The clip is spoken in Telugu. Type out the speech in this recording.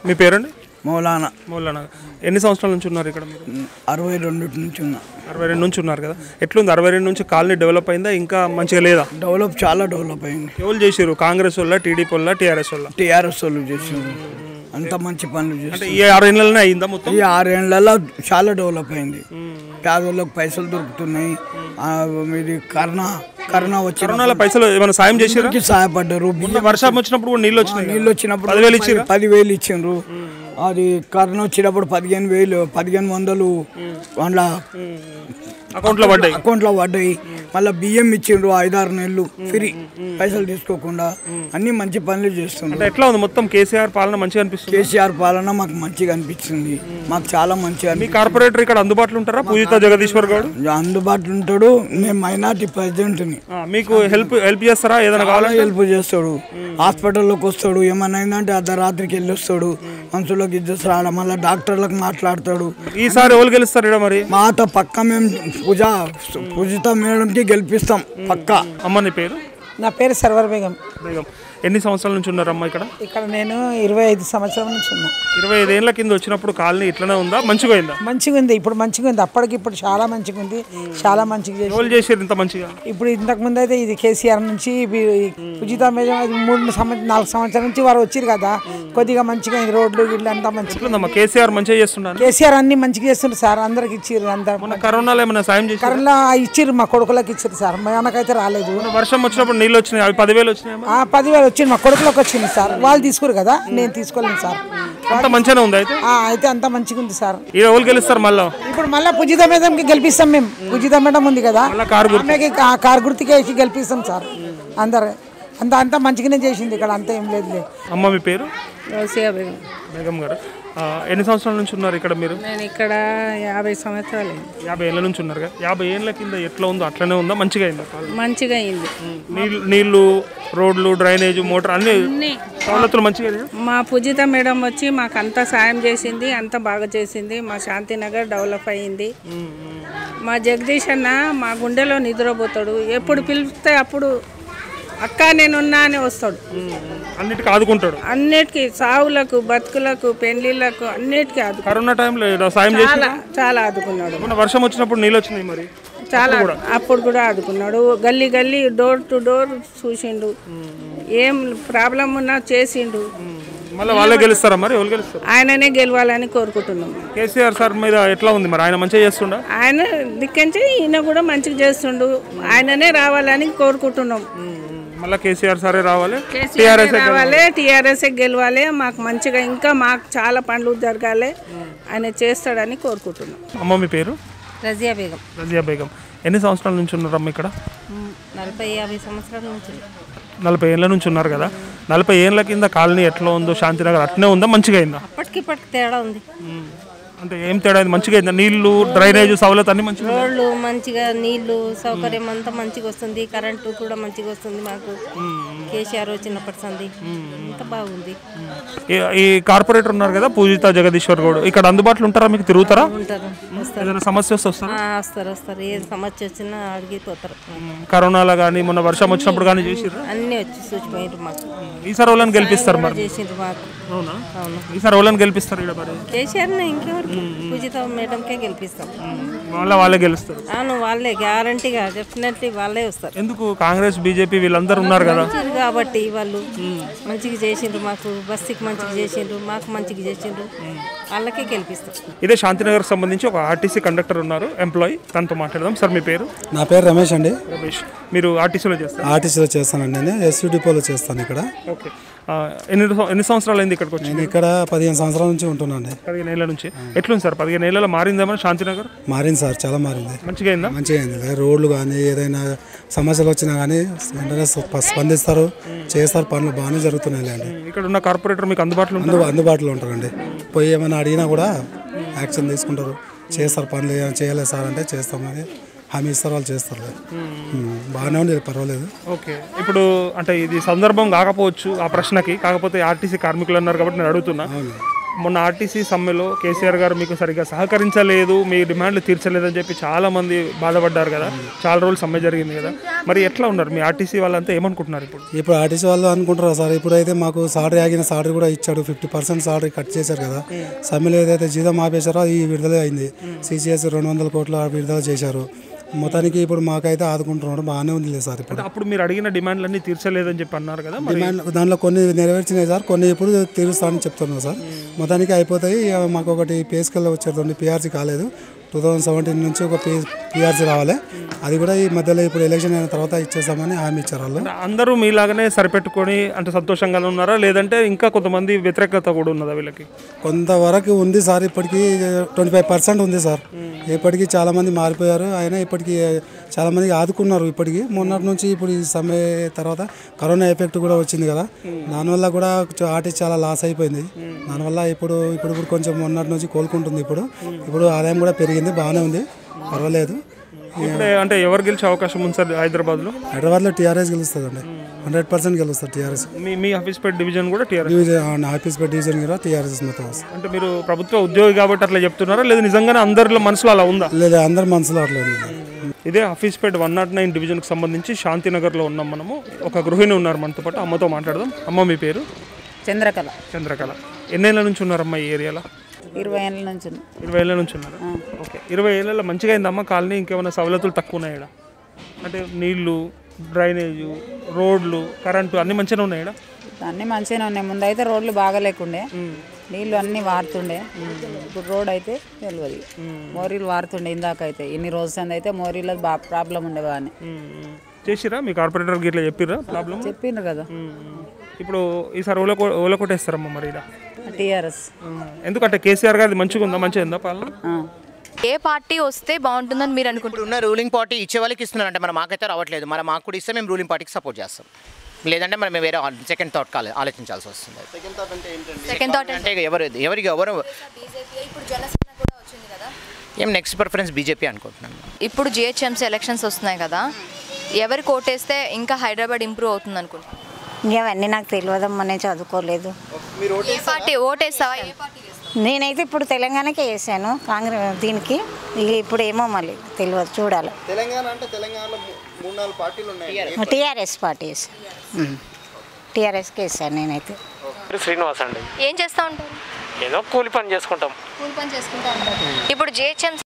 మీ పేరండి మౌలానా మౌలానా ఎన్ని సంవత్సరాల నుంచి ఉన్నారు ఇక్కడ మీరు అరవై రెండు నుంచి ఉన్నా అరవై రెండు నుంచి ఉన్నారు కదా ఎట్లుంది అరవై రెండు నుంచి కాలనీ డెవలప్ అయిందా ఇంకా మంచిగా లేదా డెవలప్ చాలా డెవలప్ అయింది ఎవరు చేసారు కాంగ్రెస్ వల్ల టీడీపీ వల్ల టీఆర్ఎస్ వల్ల టీఆర్ఎస్ వాళ్ళు చేసిండ్రు అంత మంచి పనులు అంటే చేస్తారు ఈ ఆరు నెలలనే అయిందా మొత్తం ఈ ఆరేళ్లలో చాలా డెవలప్ అయింది పేదోళ్ళకి పైసలు దొరుకుతున్నాయి ఆ, ఇది కరోనా కరోనా వచ్చిన కరోనాలో పైసలు ఏమైనా సాయం చేసారా అందరికీ సహాయపడ్డారు బియ్యం వర్షం వచ్చినప్పుడు కూడా నీళ్ళు వచ్చినాయి నీళ్ళు వచ్చినప్పుడు పదివేలు ఇచ్చిర్రా? పదివేలు ఇచ్చిండ్రు అది కరోనా వచ్చినప్పుడు పదిహేను వేలు పదిహేను వందలు వాళ్ళ అకౌంట్లో పడ్డాయి అకౌంట్లో పడ్డాయి మళ్ళీ బియ్యం ఇచ్చిండ్రు ఐదారు నెలలు ఫ్రీ పైసలు తీసుకోకుండా అన్ని మంచి పనులు చేస్తుండ్రు అంటే ఎట్లా ఉంది మొత్తం కేసీఆర్ పాలన మంచిగా అనిపిస్తుంది కేసీఆర్ పాలన మాకు మంచిగా అనిపించింది మాకు చాలా మంచిగా మీ అనిపించింది కార్పొరేటర్ ఇక్కడ అందుబాటులో ఉంటారా పూజిత జగదీశ్వర్ గౌడ్ అందుబాటులో ఉంటాడు నేను మైనార్టీ ప్రెసిడెంట్ని ఆ, మీకు హెల్ప్ హెల్ప్ చేస్తారా ఏదైనా చాలా కావాలంటే హెల్ప్ చేస్తాడు హాస్పిటల్లోకి వస్తాడు ఏమన్నా అయిందంటే అర్ధరాత్రికి వెళ్ళి వస్తాడు మనుషులకు ఇద్దరు రాడ మళ్ళీ డాక్టర్లకు మాట్లాడతాడు ఈసారి ఎవరు గెలుస్తారు ఇక్కడ మరి మాట పక్క మేము పూజ పూజిత మేడంకి గెలిపిస్తాం పక్క అమ్మ నీ పేరు నా పేరు సర్వర్ బేగం బేగం ఎన్ని సంవత్సరాల నుంచి ఉన్నారమ్మా ఇక్కడ ఇక్కడ నేను ఇరవై ఐదు సంవత్సరాల నుంచి ఉన్నా ఇరవై ఐదేళ్ల కింద వచ్చినప్పుడు కాలనీ ఇట్లనే ఉందా మంచిగా అయిందా మంచిగా ఉంది ఇప్పుడు మంచిగా ఉంది అప్పటికి ఇప్పుడు చాలా మంచిగా ఉంది చాలా మంచిగా చేసి ఎవరు చేసారు ఇంత మంచిగా ఇప్పుడు ఇంతకు ముందు అయితే ఇది కేసీఆర్ నుంచి ఇవి ఉచిత మేజం అది మూడు సంవత్సరం నాలుగు సంవత్సరాల నుంచి వారు వచ్చారు కదా కొద్దిగా మంచిగా అయింది రోడ్లు గిడ్లు అంతా మంచిగా ఎట్లుందమ్మా కేసీఆర్ మంచిగా చేస్తున్నాను కేసీఆర్ అన్ని మంచిగా చేస్తున్నారు సార్ అందరికి ఇచ్చిర్రు అందరు మొన్న కరోనాలో ఏమైనా సాయం చేసి కరోనా ఇచ్చిర్రు మా కొడుకులకు ఇచ్చిర్రు సార్ మనకైతే రాలేదు వర్షం వచ్చినప్పుడు నీళ్ళు వచ్చినాయి అవి పదివేలు వచ్చినాయమ్మా ఆ పదివేలు వచ్చింది మా కొడుకులకు వచ్చింది సార్ వాళ్ళు తీసుకురు కదా నేను తీసుకోలేను సార్ అంత మంచిగానే ఉంది అయితే ఆ, అయితే అంతా మంచిగా ఉంది సార్ ఈ ఎవరు గెలుస్తారు మళ్ళా ఇప్పుడు మళ్ళీ పూజిత మేడంకి గెలిపిస్తాం మేము పూజిత మేడం ఉంది కదా మళ్ళా కారు గుర్తు. ఆమెకి కా- కారు గుర్తుకే వేసి గెలిపిస్తాం సార్ అందరు అంత అంతా మంచిగానే చేసింది ఇక్కడ అంతా ఏం లేదు లేదు అమ్మ మీ పేరు రోసియా బేగం బేగం గారు ఆ, ఎన్ని సంవత్సరాల నుంచి ఉన్నారు ఇక్కడ మీరు నేను ఇక్కడ యాభై సంవత్సరాలు యాభై ఏళ్ళ నుంచి ఉన్నారు కదా యాభై ఏళ్ళ కింద ఎట్లా ఉందో అట్లనే ఉందా మంచిగా అయిందా పాలన? మంచిగా అయింది నీళ్ళు నీళ్ళు రోడ్లు డ్రైనేజ్ మోటార్ అన్ని సవలతులు మంచిగా అయినాయా? మా పూజిత మేడం వచ్చి మాకు అంత సాయం చేసింది అంత బాగా చేసింది మా శాంతినగర్ డెవలప్ అయ్యింది మా జగదీష్ అన్న మా గుండెలో నిద్రపోతాడు ఎప్పుడు పిలిస్తే అప్పుడు అక్క నేనున్నా అని వస్తాడు అన్నిటికీ ఆదుకుంటాడు అన్నిటికీ సావులకు బతుకులకు పెళ్లిళ్ళకు అన్నిటికీ ఆదుకు కరోనా టైంలో ఏదో సాయం చేసి చాలా చాలా ఆదుకున్నాడు మొన్న వర్షం వచ్చినప్పుడు నీళ్ళు వచ్చినాయి మరి చాలా అప్పుడు కూడా ఆదుకున్నాడు గల్లీ గల్లీ డోర్ టు డోర్ చూసిండు ఏం ప్రాబ్లం ఉన్నా చేసిండు మళ్ళీ వాళ్ళే గెలుస్తారా మరి ఎవరు గెలుస్తారు ఆయననే గెలవాలని కోరుకుంటున్నాం కేసీఆర్ సార్ మీద ఎట్లా ఉంది మరి ఆయన మంచిగా చేస్తుండా ఆయన దిక్కంచి ఈయన కూడా మంచిగా చేస్తుండు ఆయననే రావాలని కోరుకుంటున్నాం మళ్ళీ కేసీఆర్ సారే రావాలి కేసీఆర్ రావాలి టీఆర్ఎస్ గెలవాలి మాకు మంచిగా ఇంకా మాకు చాలా పనులు జరగాలి ఆయన చేస్తాడని కోరుకుంటున్నాం అమ్మ మీ పేరు రజియా బేగం రజియా బేగం ఎన్ని సంవత్సరాల నుంచి ఉన్నారమ్మ ఇక్కడ నలభై యాభై సంవత్సరాల నుంచి నలభై ఏళ్ళ నుంచి ఉన్నారు కదా నలభై ఏళ్ళ కింద కాలనీ ఎట్లా ఉందో శాంతినగర్ అట్నే ఉందా మంచిగా అయిందా అప్పటికి ఇప్పటికి తేడా ఉంది అంటే ఏం తేడా అయింది మంచిగా అయిందా నీళ్లు డ్రైనేజ్ సవలత్ అన్ని మంచిగా ఉన్నాయా? రోడ్లు మంచిగా నీళ్లు సౌకర్యం అంతా మంచిగా వస్తుంది కరెంటు కూడా మంచిగా వస్తుంది మాకు కేసీఆర్ వచ్చినప్పటి సంది అంత బాగుంది ఈ- ఈ కార్పొరేటర్ ఉన్నారు కదా పూజిత జగదీశ్వర్ గౌడ్ ఇక్కడ అందుబాటులో ఉంటారా మీకు తిరుగుతారా ఉంటారు వస్తారు ఏదైనా సమస్య వస్తే వస్తారా ఆ, వస్తారు వస్తారు ఏ సమస్య వచ్చినా అడిగిపోతారు కరోనాలో కానీ మొన్న వర్షం వచ్చినప్పుడు కానీ చేసిర్రా అన్నీ వచ్చి చూసిపోయారు మాకు ఈసారి వాళ్ళని గెలిపిస్తారు మరి చేసిండ్రు మాకు అవునా అవును ఈసారి వాళ్ళని గెలిపిస్తారు ఇక్కడ మరి కేసీఆర్ని ఇంకెవరికి పూజిత మేడంకే గెలిపిస్తాం మళ్ళీ వాళ్ళే గెలుస్తారు అవును వాళ్ళే గ్యారంటీగా డెఫినెట్లీ వాళ్ళే వస్తారు ఎందుకు కాంగ్రెస్ బీజేపీ వీళ్ళందరూ ఉన్నారు కదా మంచిది కాబట్టి వాళ్ళు మంచిగా చేసిండ్రు మాకు బస్సుకి మంచిగా చేసిండ్రు మాకు మంచిగా చేసిండ్రు వాళ్ళకే గెలిపిస్తాం ఇదే శాంతినగర్ సంబంధించి ఒక ఆర్టీసీ కండక్టర్ ఉన్నారు ఎంప్లాయీ తనతో మాట్లాడదాం సార్ మీ పేరు నా పేరు రమేష్ అండి రమేష్ మీరు ఆర్టీసీలో చేస్తారు ఆర్టీసీలో చేస్తానండి నేను ఎస్యూ డిపోలో చేస్తాను ఇక్కడ ఓకే ఆ, ఎన్ని సం- ఎన్ని సంవత్సరాలు అయింది ఇక్కడికి వచ్చి నేను ఇక్కడ పదిహేను సంవత్సరాల నుంచి ఉంటున్నాను పదిహేను ఏళ్ళ నుంచి ఎట్లుంది సార్ పదిహేను ఏళ్ళలో మారిందేమో శాంతినగర్ మారింది సార్ చాలా మారింది మంచిగా అయిందా మంచిగా అయింది రోడ్లు కానీ ఏదైనా సమస్యలు వచ్చినా కానీ వెంటనే స్ప- స్పందిస్తారు చేస్తారు పనులు బాగానే జరుగుతున్నాయి అండి ఇక్కడ ఉన్న కార్పొరేటర్ మీకు అందుబాటులో ఉంటారు అందు అందుబాటులో ఉంటారండి పోయి ఏమైనా అడిగినా కూడా యాక్షన్ తీసుకుంటారు చేస్తారు పనులు ఏమైనా చేయలేదు సార్ అంటే చేస్తామని హామీ ఇస్తారు వాళ్ళు చేస్తారు ఉమ్, బాగానే ఉంది పర్వాలేదు ఓకే ఇప్పుడు అంటే ఇది సందర్భం కాకపోవచ్చు ఆ ప్రశ్నకి కాకపోతే ఆర్టీసీ కార్మికులు అన్నారు కాబట్టి నేను అడుగుతున్నా మొన్న ఆర్టీసీ సమ్మెలో కేసీఆర్ గారు మీకు సరిగ్గా సహకరించలేదు మీ డిమాండ్లు తీర్చలేదని చెప్పి చాలా మంది బాధపడ్డారు కదా చాలా రోజులు సమ్మె జరిగింది కదా మరి ఎట్లా ఉన్నారు మీ ఆర్టీసీ వాళ్ళంతా ఏమనుకుంటున్నారు ఇప్పుడు ఇప్పుడు ఆర్టీసీ వాళ్ళు అనుకుంటారా సార్ ఇప్పుడైతే మాకు సాలరీ ఆగిన సాలరీ కూడా ఇచ్చాడు ఫిఫ్టీ పర్సెంట్ సాలరీ కట్ చేశారు కదా సమ్మెలో ఏదైతే జీతం ఆపేశారో అది విడుదల అయింది సిసిఎస్ రెండు వందల కోట్ల విడుదల చేశారు మొత్తానికి ఇప్పుడు మాకైతే ఆదుకుంటున్నాడు బాగానే ఉంది లేదు సార్ ఇప్పుడు అప్పుడు మీరు అడిగిన డిమాండ్లన్నీ తీర్చలేదని చెప్పి అన్నారు కదా మరి డిమాండ్ దాంట్లో కొన్ని నెరవేర్చినాయి సార్ కొన్ని ఇప్పుడు తీరుస్తానని చెప్తున్నారు సార్ మొత్తానికి అయిపోతాయి ఇక మాకు ఒకటి పేస్కెళ్ళి వచ్చేది పిఆర్సీ కాలేదు టూ థౌజండ్ సెవెంటీన్ నుంచి ఒక పి పిఆర్సీ రావాలి అది కూడా ఈ మధ్యలో ఇప్పుడు ఎలక్షన్ అయిన తర్వాత ఇచ్చేస్తామని హామీ ఇచ్చారు వాళ్ళు అందరూ మీలాగానే సరిపెట్టుకొని అంటే సంతోషంగానే ఉన్నారా లేదంటే ఇంకా కొంతమంది వ్యతిరేకత కూడా ఉన్నదా వీళ్ళకి కొంతవరకు ఉంది సార్ ఇప్పటికీ ట్వంటీ ఫైవ్ పర్సెంట్ ఉంది సార్ ఇప్పటికీ చాలా మంది మారిపోయారు అయినా ఇప్పటికీ చాలా మంది ఆదుకున్నారు ఇప్పటికీ మొన్నటి నుంచి ఇప్పుడు ఈ సమ్మె తర్వాత కరోనా ఎఫెక్ట్ కూడా వచ్చింది కదా దానివల్ల కూడా కొంచెం ఆర్టిస్ట్ చాలా లాస్ అయిపోయింది దానివల్ల ఇప్పుడు ఇప్పుడు ఇప్పుడు కొంచెం మొన్నటి నుంచి కోలుకుంటుంది ఇప్పుడు ఇప్పుడు ఆదాయం కూడా పెరిగింది బాగానే ఉంది పర్వాలేదు ఇప్పుడే అంటే ఎవరు గెలిచే అవకాశం ఉంది సార్ హైదరాబాద్లో హైదరాబాద్లో టీఆర్ఎస్ గెలుస్తుందండి హండ్రెడ్ పర్సెంట్ గెలుస్తారు టీఆర్ఎస్ మీ మీ హఫీస్పేట్ డివిజన్ కూడా టీఆర్ డివిజన్ ఆఫీస్ డివిజన్ కూడా టీఆర్ఎస్ మొత్తం వస్తుంది అంటే మీరు ప్రభుత్వ ఉద్యోగి కాబట్టి అట్లా చెప్తున్నారా లేదా నిజంగానే అందరిలో మనసులో అలా ఉందా లేదు అందరి మనసులో అట్లా ఉంది ఇదే హఫీస్పేట్ వన్ నాట్ నైన్ డివిజన్కి సంబంధించి శాంతినగర్లో ఉన్నాం మనము ఒక గృహిణి ఉన్నారు మనతో పాటు అమ్మతో మాట్లాడదాం అమ్మ మీ పేరు చంద్రకళ చంద్రకళ ఎన్నేళ్ళ నుంచి ఉన్నారమ్మా ఈ ఏరియాలో ఇరవై ఏళ్ళ నుంచి ఉంది. ఇరవై ఏళ్ళ నుంచి ఉన్నారు ఓకే ఇరవై ఏళ్ళలో మంచిగా అయిందమ్మా కాలనీ ఇంకేమైనా సవలతులు తక్కువ ఉన్నాయి ఈడ అంటే నీళ్లు డ్రైనేజు రోడ్లు కరెంటు అన్నీ మంచిగా ఉన్నాయి ఈడ అన్నీ మంచిగానే ఉన్నాయి ముందు అయితే రోడ్లు బాగా లేకుండే నీళ్ళు అన్నీ వారుతుండే ఇప్పుడు రోడ్ అయితే తెలియదు మోరీలు వారుతుండే ఇందాక అయితే ఇన్ని రోజులు అయితే మోరీలో బా ప్రాబ్లం ఉండే బాగానే చేసిరా మీ కార్పొరేటర్కి ఇట్లా చెప్పిర్రా ప్రాబ్లం చెప్పిండ్రు కదా ఇప్పుడు ఈసారి ఓల కో- ఓల కొట్టేస్తారమ్మా మరి ఈడ టీఆర్ఎస్ ఎందుకంటే కేసీఆర్ గారిది మంచిగా ఉందా మంచిగా ఉందా పాలన ఏ పార్టీ వస్తే బాగుంటుందని మీరు అనుకుంటున్నారు ఇప్పుడు ఉన్న రూలింగ్ పార్టీ ఇచ్చే వాళ్ళకి ఇస్తున్నారంటే మరి మాకైతే రావట్లేదు మరి మాకు కూడా ఇస్తే మేము రూలింగ్ పార్టీకి సపోర్ట్ చేస్తాం లేదంటే మరి మేము వేరే సెకండ్ థాట్ కాలే ఆలోచించాల్సి వస్తుంది సెకండ్ థాట్ అంటే ఇక ఎవరు ఎవరికి ఎవరు ఇప్పుడు జనసేన కూడా వచ్చింది కదా ఏం నెక్స్ట్ ప్రిఫరెన్స్ బీజేపీ అనుకుంటున్నాను ఇప్పుడు జిహెచ్ఎంసీ ఎలక్షన్స్ వస్తున్నాయి కదా ఎవరికి ఓటేస్తే ఇంకా హైదరాబాద్ ఇంప్రూవ్ అవుతుంది అనుకుంటున్నాను ఇవన్నీ నాకు తెలియదమ్మా నేను చదువుకోలేదు ఏ పార్టీ ఓటేస్తావా ఏ పార్టీ నేనైతే ఇప్పుడు తెలంగాణకే వేసాను కాంగ్రెస్ దీనికి ఇక ఇప్పుడు ఏమో మళ్ళీ తెలియదు చూడాలి తెలంగాణ అంటే తెలంగాణలో మూడు నాలుగు పార్టీలు ఉన్నాయి టీఆర్ఎస్ పార్టీ వేసాను టీఆర్ఎస్కి వేసాను నేనైతే శ్రీనివాస్ అండి ఏం చేస్తూ ఉంటారు ఏదో కూలి పని చేసుకుంటాం కూలి పని చేసుకుంటూ ఉంటారు ఇప్పుడు జిహెచ్ఎంసీ